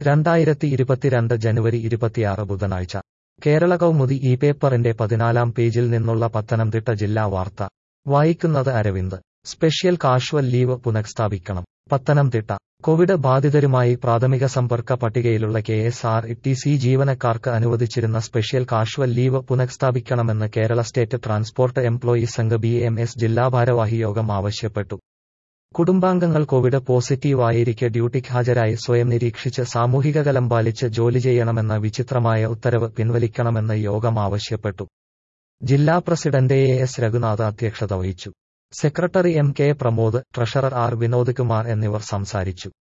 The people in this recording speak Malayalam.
രണ്ടായിരത്തി ഇരുപത്തിരണ്ട് ജനുവരി ഇരുപത്തിയാറ് ബുധനാഴ്ച കേരള കൗമുദി ഈ പേപ്പറിന്റെ പതിനാലാം പേജിൽ നിന്നുള്ള പത്തനംതിട്ട ജില്ലാ വാർത്ത വായിക്കുന്നത് അരവിന്ദ് സ്പെഷ്യൽ കാഷ്വൽ ലീവ് പുനഃസ്ഥാപിക്കണം പത്തനംതിട്ട കോവിഡ് ബാധിതരുമായി പ്രാഥമിക സമ്പർക്ക പട്ടികയിലുള്ള K S R T C ജീവനക്കാർക്ക് അനുവദിച്ചിരുന്ന സ്പെഷ്യൽ കാഷ്വൽ ലീവ് പുനഃസ്ഥാപിക്കണമെന്ന് Kerala State Transport Employees Sangh B M S ജില്ലാ ഭാരവാഹി യോഗം ആവശ്യപ്പെട്ടു കുടുംബാംഗങ്ങൾ കോവിഡ് പോസിറ്റീവായിരിക്കെ ഡ്യൂട്ടിക്ക് ഹാജരായി സ്വയം നിരീക്ഷിച്ച് സാമൂഹികകലം പാലിച്ച് ജോലി ചെയ്യണമെന്ന വിചിത്രമായ ഉത്തരവ് പിൻവലിക്കണമെന്ന് യോഗം ആവശ്യപ്പെട്ടു ജില്ലാ പ്രസിഡന്റ് എ എസ് രഘുനാഥ് അധ്യക്ഷത വഹിച്ചു secretary M K Pramod treasurer R Vinod Kumar എന്നിവർ സംസാരിച്ചു